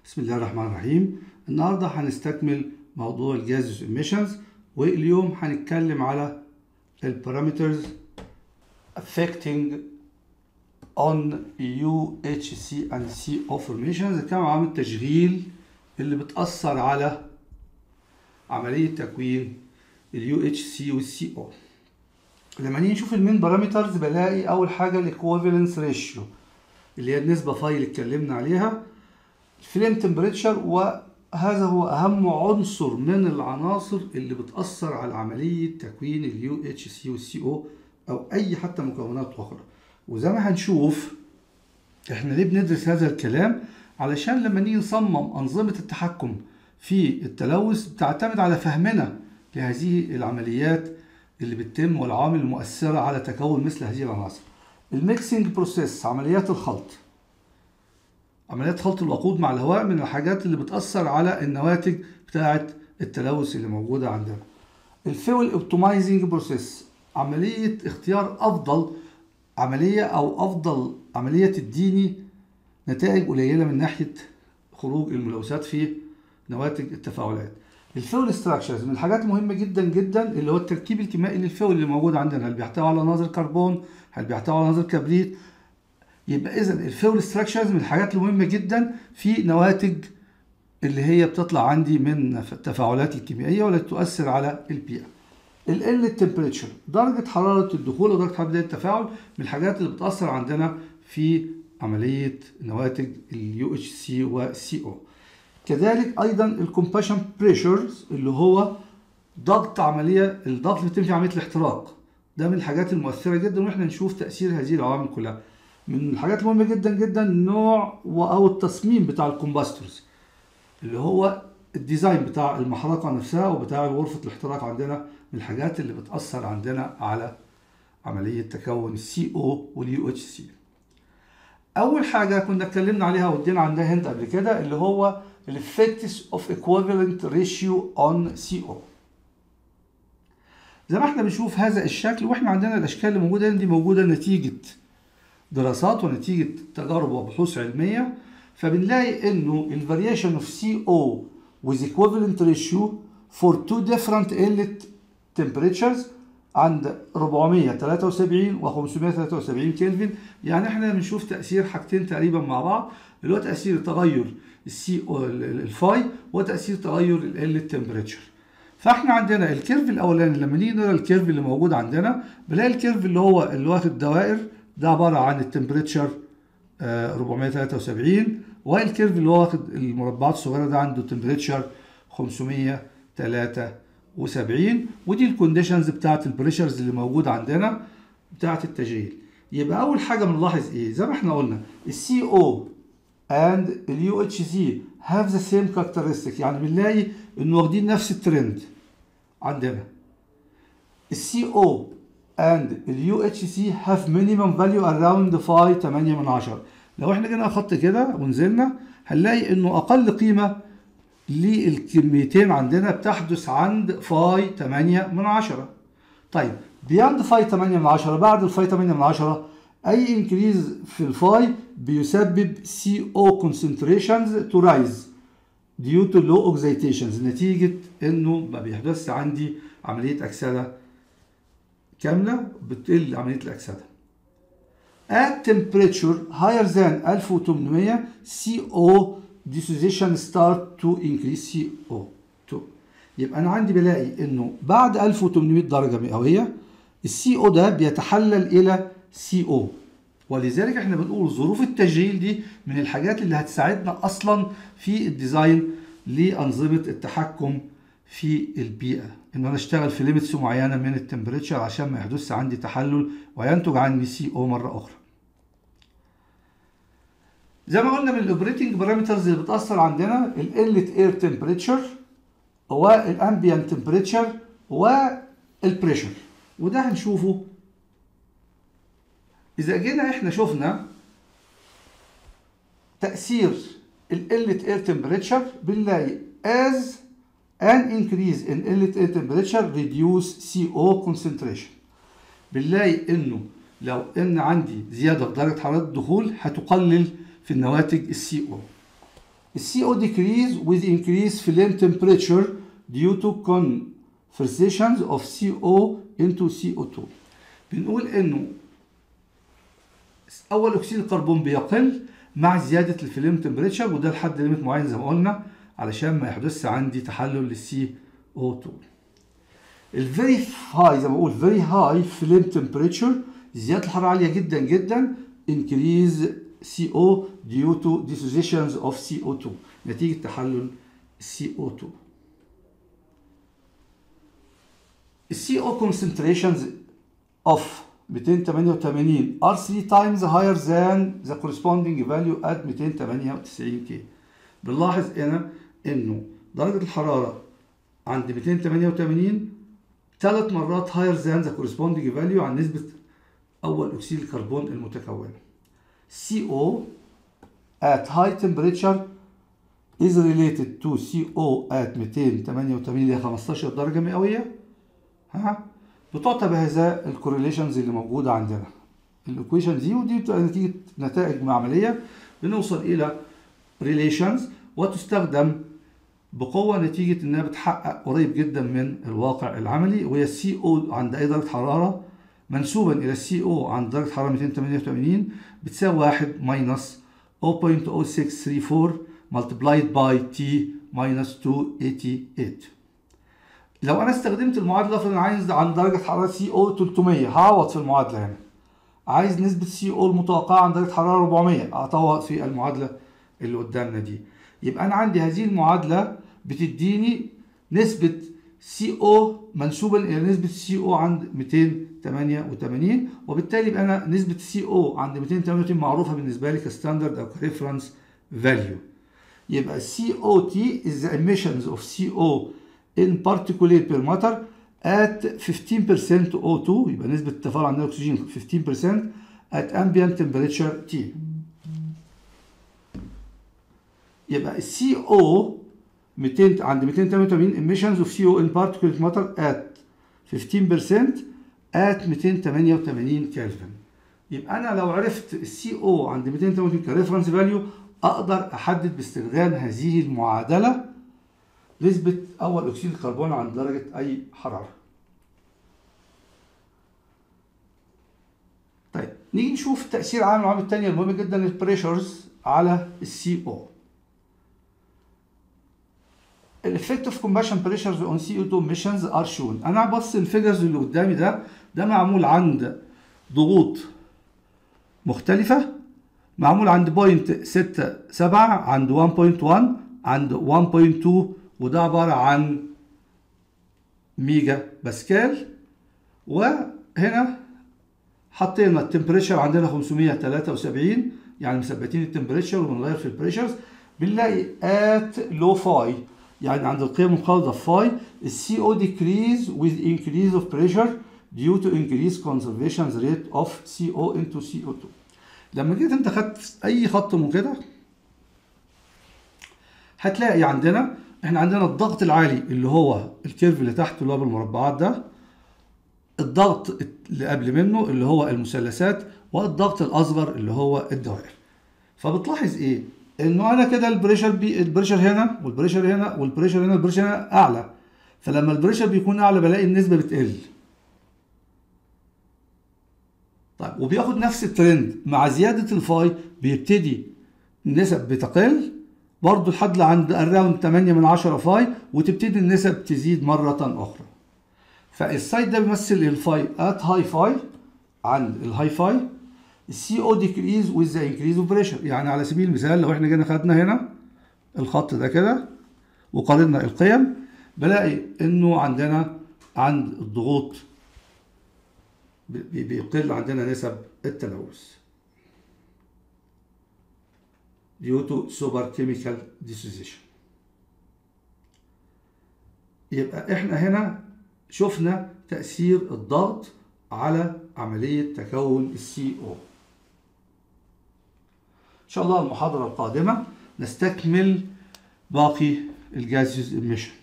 بسم الله الرحمن الرحيم النهارده هنستكمل موضوع الجازز emissions واليوم هنتكلم على البارامترز affecting on UHC and CO formations كما عوامل التشغيل اللي بتأثر على عملية تكوين ال UHC وال CO لما نيجي نشوف المين بارامترز بلاقي أول حاجة الايكوفالنس ريشيو اللي هي النسبة فاي اللي اتكلمنا عليها الفليم تمبريتشر وهذا هو أهم عنصر من العناصر اللي بتأثر على عملية تكوين اليو اتش سي والسي او أو أي حتى مكونات أخرى وزي ما هنشوف احنا ليه بندرس هذا الكلام علشان لما نيجي نصمم أنظمة التحكم في التلوث بتعتمد على فهمنا لهذه العمليات اللي بتتم والعوامل المؤثرة على تكون مثل هذه العناصر الميكسينج بروسيس عمليات الخلط عمليات خلط الوقود مع الهواء من الحاجات اللي بتأثر على النواتج بتاعة التلوث اللي موجودة عندنا. الفيول اوبتمايزنج بروسيس عملية اختيار أفضل عملية أو أفضل عملية تديني نتائج قليلة من ناحية خروج الملوثات في نواتج التفاعلات. الفيول ستراكشرز من الحاجات المهمة جدا جدا اللي هو التركيب الكيميائي للفيول اللي موجود عندنا هل بيحتوي على عناصر كربون هل بيحتوي على عناصر كبريت يبقى اذا الفيول ستراكشرز من الحاجات المهمه جدا في نواتج اللي هي بتطلع عندي من التفاعلات الكيميائيه والتي تؤثر على البيئه. ال التمبريتشر درجه حراره الدخول ودرجه حراره بدايه التفاعل من الحاجات اللي بتاثر عندنا في عمليه نواتج اليو اتش سي والسي او. كذلك ايضا الكومباشن بريشرز اللي هو ضغط عمليه الضغط اللي بيتم في عمليه الاحتراق. ده من الحاجات المؤثره جدا واحنا نشوف تاثير هذه العوامل كلها. من الحاجات المهمه جدا جدا نوع او التصميم بتاع الكومباستورز اللي هو الديزاين بتاع المحرقه نفسها وبتاع غرفه الاحتراق عندنا من الحاجات اللي بتاثر عندنا على عمليه تكون السي او واليو اتش سي اول حاجه كنا اتكلمنا عليها وادينا عندها هنت قبل كده اللي هو الافكتس اوف ايكويفالنت ريشيو اون سي او زي ما احنا بنشوف هذا الشكل واحنا عندنا الاشكال اللي موجوده دي موجوده نتيجه دراسات ونتيجة تجارب وبحوث علمية فبنلاقي انه الفاريشن اوف سي او with equivalent ratio for two different inlet temperatures عند 473 و 573 كلفن يعني احنا بنشوف تأثير حاجتين تقريبا مع بعض اللي هو تأثير تغير السي او الفاي وتأثير تغير الانلت تمبريتشر فاحنا عندنا الكيرف الاولاني لما نيجي نقرا الكيرف اللي موجود عندنا بنلاقي الكيرف اللي هو اللي واخد دوائر ده عبارة عن التمبريتشر 473 والكيرف اللي هو واخد المربعات الصغيرة ده عنده تمبريتشر 573 ودي الكونديشنز بتاعت البريشرز اللي موجود عندنا بتاعت التشغيل يبقى أول حاجة بنلاحظ إيه زي ما احنا قلنا السي او and اليو اتش سي have the same characteristic يعني بنلاقي إنه واخدين نفس الترند عندنا السي او and اليو اتش سي have minimum value around phi 8 من 10 لو احنا جينا خط كده ونزلنا هنلاقي انه اقل قيمه للكميتين عندنا بتحدث عند فاي 8 من 10 طيب بياند فاي 8 من 10 بعد الفاي 8 من 10 اي انكريز في الفاي بيسبب سي او كونسنتريشنز تو رايز ديو تو لو اوكسيتيشنز نتيجه انه ما بيحدثش عندي عمليه اكسده كاملة بتقل عملية الأكسدة. At temperature higher than 1800 CO dissociation start to increase CO2 يبقى أنا عندي بلاقي إنه بعد 1800 درجة مئوية السي او ده بيتحلل إلى سي او ولذلك احنا بنقول ظروف التشغيل دي من الحاجات اللي هتساعدنا أصلا في الديزاين لأنظمة التحكم في البيئة ان انا اشتغل في ليميتس معينه من التمبريتشر عشان ما يحدث عندي تحلل وينتج عني سي او مره اخرى زي ما قلنا من الاوبريتنج بارامترز اللي بتاثر عندنا الانلت اير تمبريتشر والامبيانت تمبريتشر والبريشر وده هنشوفه اذا جينا احنا شفنا تاثير الانلت اير تمبريتشر بنلاقي as an increase in inlet air temperature reduce CO concentration بنلاقي انه لو ان عندي زياده في درجه حراره الدخول هتقلل في النواتج السي او CO decrease with increased flame temperature due to conversions of CO into CO2 بنقول انه اول اكسيد الكربون بيقل مع زياده الفليم تمبريتشر وده لحد ليميت معين زي ما قلنا علشان ما يحدثش عندي تحلل للسي او 2 الفيري هاي زي ما بقول فيري هاي فليم تمبريتشر زياده الحراره عاليه جدا جدا increase CO due to dissociations of CO2 نتيجه تحلل CO2 السي او concentrations of 288 are 3 times higher than the corresponding value at 298 K بنلاحظ هنا انه درجة الحرارة عند 288 ثلاث مرات higher than the corresponding value عن نسبة أول أكسيد الكربون المتكون CO at high temperature is related to CO at 288 اللي هي 15 درجة مئوية ها بتعطى بهذا الكورليشنز اللي موجودة عندنا الايكويشن دي ودي بتبقى نتيجة نتائج معملية بنوصل إلى ريليشنز وتستخدم بقوة نتيجة إنها بتحقق قريب جدا من الواقع العملي وهي السي او عند أي درجة حرارة منسوبا إلى السي او عند درجة حرارة 288 بتساوي 1 ماينس 0.0634 multiplied by t minus 288 لو انا استخدمت المعادله فانا عايز عند درجه حراره سي او 300 هعوض في المعادله هنا عايز نسبه سي او المتوقعه عند درجه حراره 400 اعوض في المعادله اللي قدامنا دي يبقى انا عندي هذه المعادله بتديني نسبه سي او منسوبا الى نسبه سي او عند 288 وبالتالي يبقى انا نسبه سي او عند 288 معروفه بالنسبه لي كستاندرد او كريفرنس فاليو يبقى سي او تي is the emissions of CO in particulate per matter at 15% O2 يبقى نسبة التفاعل عند الأكسجين 15% at ambient temperature T يبقى ال CO 200 عند 288 emissions of CO in particulate matter at 15% at 288 كلفن يبقى أنا لو عرفت ال CO عند 288 كريفرنس فاليو أقدر أحدد باستخدام هذه المعادلة نسبة أول أكسيد الكربون عند درجة أي حرارة. طيب نيجي نشوف تأثير عامل العوامل التانية المهمة جدا البريشرز على السي او. الافكت اوف كومباشن بريشرز اون سي او 2 emissions ار شون. أنا بص الفيجرز اللي قدامي ده ده معمول عند ضغوط مختلفة معمول عند بوينت 6 7 عند 1.1 عند 1.2 وده عبارة عن ميجا باسكال وهنا حطينا التمبريتشر عندنا 573 يعني مثبتين التمبريتشر وبنغير في البريشرز بنلاقي ات لو فاي يعني عند القيم المخالطة فاي السي او decrease with increase of pressure due to increased conservation rate of CO into CO2 لما جيت انت خدت اي خط من كده هتلاقي عندنا احنا عندنا الضغط العالي اللي هو الكيرف اللي تحت اللي هو بالمربعات ده الضغط اللي قبل منه اللي هو المثلثات والضغط الاصغر اللي هو الدوائر فبتلاحظ ايه انه انا كده البريشر بي البريشر هنا والبريشر هنا والبريشر هنا والبريشر هنا اعلى فلما البريشر بيكون اعلى بلاقي النسبه بتقل طيب وبياخد نفس الترند مع زياده الفاي بيبتدي النسب بتقل برضه لحد عند اراوند 8 من 10 فاي وتبتدي النسب تزيد مرة أخرى. فالسايد ده بيمثل الفاي ات هاي فاي عند الهاي فاي السي او ديكريز ويز ذا انكريز اوف بريشر يعني على سبيل المثال لو احنا جينا خدنا هنا الخط ده كده وقارنا القيم بلاقي انه عندنا عند الضغوط بيقل عندنا نسب التلوث due to superchemical dissociation يبقى احنا هنا شفنا تأثير الضغط على عملية تكون السي او إن شاء الله المحاضرة القادمة نستكمل باقي الجازيوز emission